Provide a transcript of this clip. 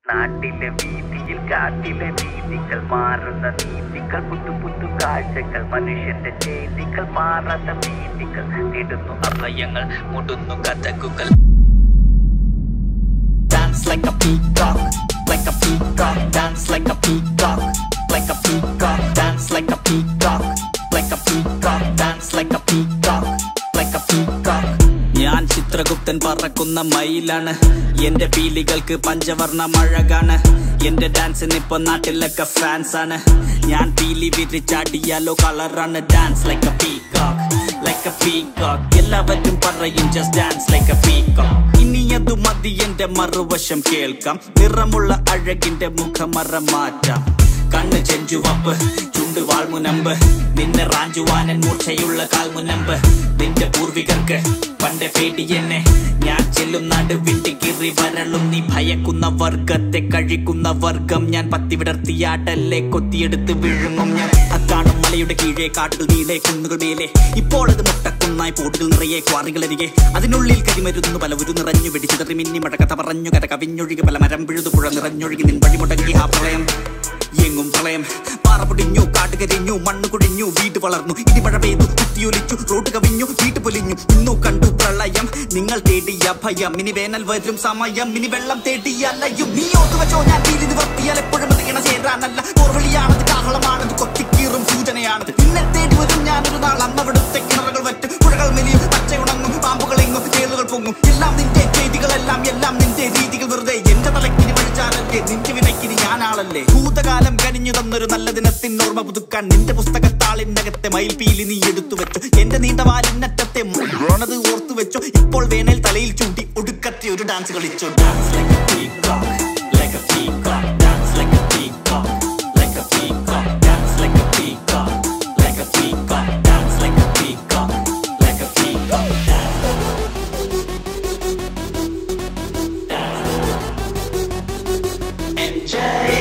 നാട്ടിലെ വീതിയിൽ കാട്ടിലെ രീതികൾ മാറുന്ന നീതികൾ പുത്തു പുത്തു കാഴ്ചകൾ മനുഷ്യന്റെ ചെയ്തികൾ മാറാത്ത ഭീതികൾ നേടുന്നു അഭയങ്ങൾ മുടുന്നു കഥകുകൾ Dance like a peacock, like a peacock, dance like a peacock, like a peacock, dance like a peacock, like a peacock, dance like a peacock, like a peacock. ഞാൻ ചിത്രഗുപ്തൻ പറക്കുന്ന മയിലാണ് എന്റെ പീലികൾക്ക് പഞ്ചവർണ്ണ മഴകാണ് എന്റെ ഡാൻസിന് ഇപ്പൊ നാട്ടിലൊക്കെ ഫാൻസ് ആണ് ഞാൻ പീലി വിരിച്ചാടിയാലോ കളറാണ് dance like a peacock like a peacock എല്ലാവരും പറയും just dance like a peacock ഇനി അത് മതി എന്റെ മറുവശം കേൾക്കാം നിറമുള്ള അഴകിന്റെ മുഖമറ മാറ്റാം കണ്ണ് ചെഞ്ചുവപ്പ് ചുണ്ട് വാൾമുനമ്പ് നിന്നെ റാഞ്ചുവാനൻ മൂർച്ചയുള്ള കാൽമുനമ്പ് നിന്റെ പൂർവികർക്ക് പണ്ട് പേടി എന്നെ ഞാൻ ചെല്ലും നടുവിട്ട് കിറി വരളും നീ ഭയക്കുന്ന വർഗത്തെ കഴിക്കുന്ന വർഗം ഞാൻ പത്തി വിടർത്തിയാട്ടല്ലേ കൊത്തിയെടുത്ത് വിഴുങ്ങും ഞാൻ അക്കാണും മലയുടെ കീഴേ കാട്ടുകൾ നീളെ കുന്നുകൾ മേലെ ഇപ്പോൾ അത് മുട്ടക്കുന്നായി പോട്ടുകൾ നിറയെ ക്വാറികളരികെ അതിനുള്ളിൽ കരിമരുന്നു പലവരും നിറഞ്ഞു വെടിച്ചിതറി മിന്നി മഴ കഥ പറഞ്ഞു കഥ കവിഞ്ഞൊഴുകി പല മരം പിഴുതു പുഴ നിറഞ്ഞൊഴുകി നിൻ വഴി മുടങ്ങി ആ പ്രളയം എങ്ങും പ്രളയം പാറ പൊടിഞ്ഞു കാട്ടുകരിഞ്ഞു മണ്ണ് കുടിഞ്ഞു വീട് വളർന്നു ഇടിമഴ പെയ്തു കുത്തിയൊലിച്ചു റോഡ് കവിഞ്ഞു വീട്ട് പൊലിഞ്ഞു ഇന്നു കണ്ടു പ്രളയം നിങ്ങൾ തേടിയ ഭയം ഇനി വേനൽ വരും സമയം ഇനി വെള്ളം തേടിയ അലയും നീ ഓർത്തു വെച്ചോ ഞാൻ തീരി നിവർത്തിയാൽ എപ്പോഴും അത് ഇണ ചേരാനല്ല ഓർവിളിയാണത് കാഹളമാണത് കൊത്തിക്കീറും സൂചനയാണത് നിന്നെ തേടി വരും ഞാനൊരു നാൾ അന്നവിടുത്തെ കിണറുകൾ വറ്റും പുഴകൾ മെലിയും പച്ചയുണങ്ങും പാമ്പുകൾ എങ്ങും തേളുകൾ പൊങ്ങും എല്ലാം നിന്റെ ചെയ്തികളെല്ലാം എല്ലാം നിന്റെ രീതികൾ വെറുതെ എന്റെ തലക്കിനി വഴിച്ചാലല്ലേ നിന്റെ വിനയ്ക്കിനി ഞാനാളല്ലേ ഭൂതകാലം കനിഞ്ഞു തന്നൊരു നല്ല ദിനത്തിൻ ഓർമ്മ പുതുക്കാൻ നിന്റെ പുസ്തകത്താളിനകത്തെ മയിൽപീലി നീ എടുത്തു വെച്ചു എന്റെ നീണ്ട വാലിനറ്റത്തെ മുഴുവണത് ഓർത്തു വെച്ചോ ഇപ്പോൾ വേനൽ തലയിൽ ചൂണ്ടി ഒടുക്കത്തെ ഒരു ഡാൻസ് കളിച്ചു dance like a peacock, like a peacock, dance like a peacock, like a peacock, dance like a peacock, like a peacock, dance like a peacock, like a peacock, dance. MJ